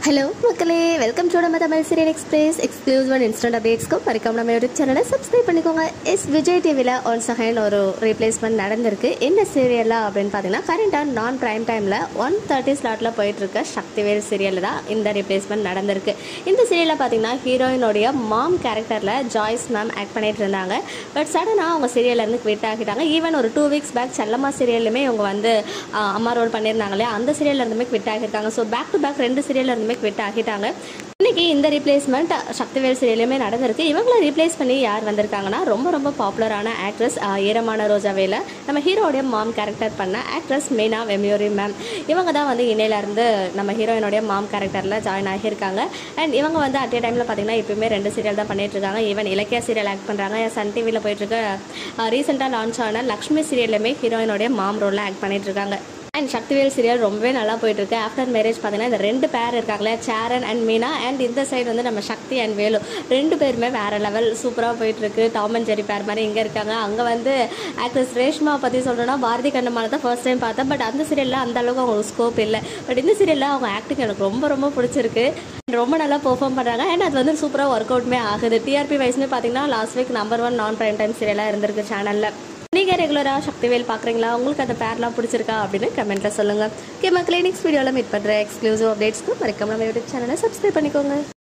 hello மக்களே welcome to நம்ம Tamil serial express exclusive and instant அப்டேட்ஸ்க்கும் மறக்காம நம்ம யூடியூப் சேனலை சப்ஸ்கிரைப் பண்ணிக்கோங்க எஸ் விஜய் டிவியில் ஒன் செகண்ட் ஒரு ரீப்ளேஸ்மெண்ட் நடந்திருக்கு என்ன சீரியலில் அப்படின்னு பார்த்தீங்கன்னா கரண்டாக நான் ப்ரைம் டைமில் ஒன் தேர்ட்டி ஸ்லாட்டில் போயிட்டுருக்க சக்திவேல் சீரியலில் தான் இந்த ரீப்ளேஸ்மெண்ட் நடந்திருக்கு இந்த சீரியலில் பார்த்தீங்கன்னா ஹீரோயினுடைய மாம் கேரக்டரில் ஜாய்ஸ் மேம் ஆக்ட் பண்ணிட்டு இருந்தாங்க பட் சடனாக அவங்க சீரியல்லேருந்து குவிட் ஆகிட்டாங்க ஈவன் ஒரு டூ வீக்ஸ் பேக் செல்லம்மா சீரியல்லுமே இவங்க வந்து ஆ, அம்மா ரோல் பண்ணியிருந்தாங்க இல்லையா அந்த சீரியல்ல இருந்துமே குவிட் ஆகியிருக்காங்க ஸோ பேக் டு பேக் ரெண்டு சீரியல்ல இருந்துமே குவிட் ஆகிட்டாங்க இன்னைக்கு இந்த ரீப்ளேஸ்மெண்ட் சக்திவேல் சீரியலுமே நடந்திருக்கு இவங்களை ரீப்ளேஸ் பண்ணி யார் வந்திருக்காங்கன்னா ரொம்ப ரொம்ப பாப்புலரான ஆக்ட்ரஸ் ஈரமான ரோஜாவேல நம்ம ஹீரோடைய மாம் கேரக்டர் பண்ண ஆக்ட்ரஸ் மீனா வெமியோரி மேம் இவங்க தான் வந்து இணையில இருந்து நம்ம ஹீரோயினுடைய மாம் கேரக்டரில் ஜாயின் ஆகியிருக்காங்க அண்ட் இவங்க வந்து அட் டைமில் பார்த்தீங்கன்னா இப்பயுமே ரெண்டு சீரியல் தான் பண்ணிட்டு இருக்காங்க ஈவன் இலக்கிய சீரியல் ஆக்ட் பண்ணுறாங்க சன் டிவியில் போயிட்டு இருக்க ரீசெண்டாக லான்ச் ஆன லக்ஷ்மி சீரியல்லுமே ஹீரோயினுடைய மாம் ரோலில் ஆக்ட் பண்ணிட்டு இருக்காங்க அண்ட் சக்திவேல் சீரியல் ரொம்பவே நல்லா போயிட்டு இருக்கு ஆஃப்டர் மேரேஜ் பார்த்தீங்கன்னா இந்த ரெண்டு பேர் இருக்காங்களே சேரன் அண்ட் மீனா அண்ட் இந்த சைடு வந்து நம்ம சக்தி அண்ட் வேலு ரெண்டு பேருமே வேற லெவல் சூப்பராக போயிட்டு இருக்கு டாம் அண்ட் ஜெரி பேர் மாதிரி இங்கே இருக்காங்க அங்கே வந்து ஆக்ட்ரஸ் ரேஷ்மா பற்றி சொல்லணும்னா பாரதி கண்ணமான தான் ஃபர்ஸ்ட் டைம் பார்த்தேன் பட் அந்த சீரியலில் அந்த அளவுக்கு அவங்களுக்கு ஸ்கோப் இல்லை பட் இந்த சீரியலில் அவங்க ஆக்டிங் எனக்கு ரொம்ப ரொம்ப பிடிச்சிருக்கு ரொம்ப நல்லா பெர்ஃபார்ம் பண்ணுறாங்க அண்ட் அது வந்து சூப்பராக ஒர்க் அவுட்மே ஆகுது டிஆர்பி வைஸ்னு பார்த்தீங்கன்னா லாஸ்ட் வீக் நம்பர் ஒன் நான் பிரைம் டைம் சீரியலாக இருந்திருக்கு சேனலில் நீங்கள் ரெகுலராக சக்திவேல் பார்க்குறீங்களா உங்களுக்கு அந்த பேர்லாம் பிடிச்சிருக்கா அப்படின்னு கமெண்ட்டில் சொல்லுங்கள் ஓகே மக்களே நெக்ஸ்ட் வீடியோவில் மீட் பண்ணுற எக்ஸ்க்ளூசிவ் அப்டேட்ஸ்க்கு மறக்காம நம்ம யூடியூப் சேனலை சப்ஸ்கிரைப் பண்ணிக்கோங்க